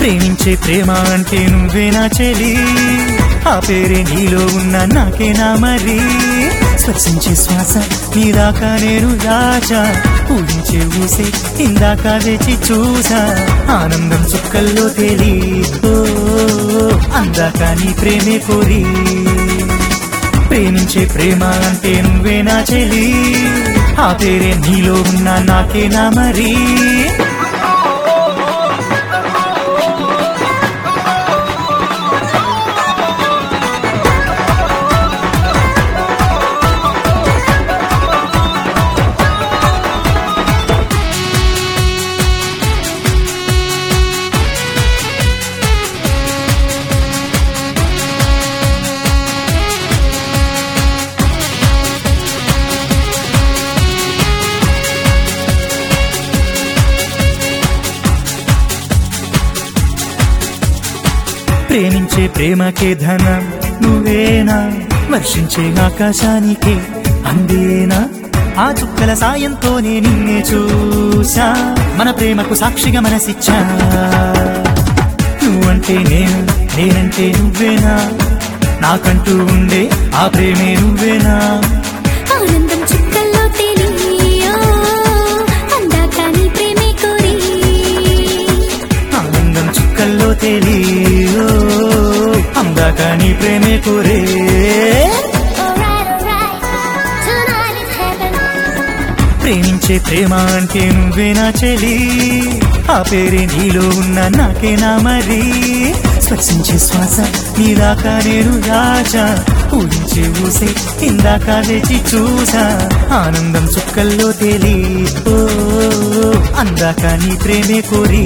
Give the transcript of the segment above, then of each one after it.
ప్రేమించే ప్రేమ అంటే నువ్వేనా చెలి ఆ పేరే నీలో ఉన్న నాకేనా మరి స్పర్శించే శ్వాస నీ దాకా నేను రాజా ఊహించే ఊసే ఇందాక వేచి చూసా ఆనందం చుక్కల్లో తేలి ఓ, అందాక నీ ప్రేమే కోరి ప్రేమించే ప్రేమ అంటే నువ్వేనా చెలి ఆ పేరే నీలో ఉన్న నాకేనా మరి ప్రేమించే ప్రేమకే ధనం నువ్వేనా వర్షించే ఆకాశానికే అందేనా ఆ చుక్కల సాయంతోనే నిన్నే చూసా మన ప్రేమకు సాక్షిగా మనసిచ్చా నువ్వంటే నేను నేనంటే నువ్వేనా నాకంటూ ఉండే ఆ ప్రేమే నువ్వేనా ఆనందం చుక్కల్లో తెలియో అందాక నీ ప్రేమే కోరి ఆనందం చుక్కల్లో తెలియో అందాక నీ ప్రేమే కోరే Alright, alright, tonight is heaven. ప్రేమించే ప్రేమ అంటే నువ్వేనా చెలి ఆ పేరే నీలో ఉన్న నాకేనా మరి స్పర్శించే శ్వాస నీ దాకా నేను రాజా ఊహించే ఊసే ఇందాక వేచి చూసా ఆనందం చుక్కల్లో తేలి ఓ అందాక నీ ప్రేమే కోరి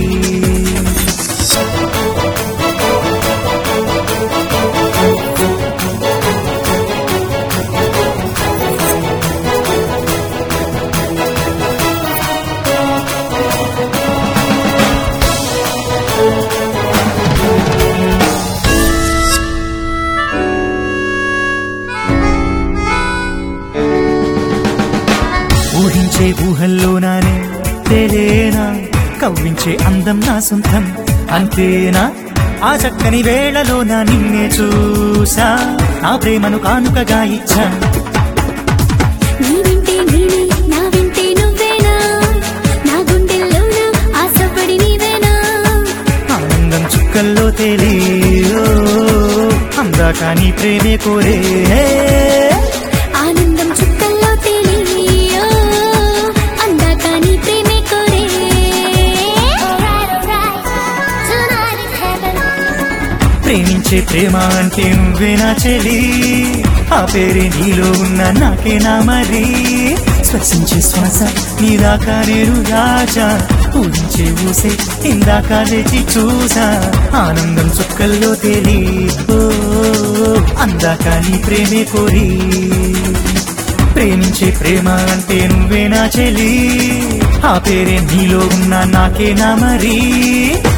ఊహించే ఊహల్లోనానే తేలేనా కవ్వించే అందం నా సొంతం అంతేనా ఆ చక్కని వేళలో నా నిన్నే చూసా నా ప్రేమను కానుకగా ఇచ్చా నీ వింటే నేనే నా వింటే నువ్వేనా నా గుండెల్లోన ఆశపడి నీవేనా ఆనందం చుక్కల్లో తేలి ఓ, అందాక నీ ప్రేమే కోరే ఆనందం చుక్కల్లో తెలియో అందాక నీ ప్రేమే కోరే Alright, alright, tonight is heaven. ప్రేమించే ప్రేమ అంటే నువ్వేనా చెలి ఆ పేరే నీలో ఉన్న నాకేనా మరి స్పర్శించే శ్వాస నీ దాకా నేను రాజా ఊహించే ఊసే ఇందాక లేచి చూసా ఆనందం చుక్కల్లో తేలి ఓ అందాక నీ ప్రేమే కోరి ప్రేమించే ప్రేమ అంటే నువ్వేనా చెలి ఆ పేరే నీలో ఉన్న నాకేనా మరి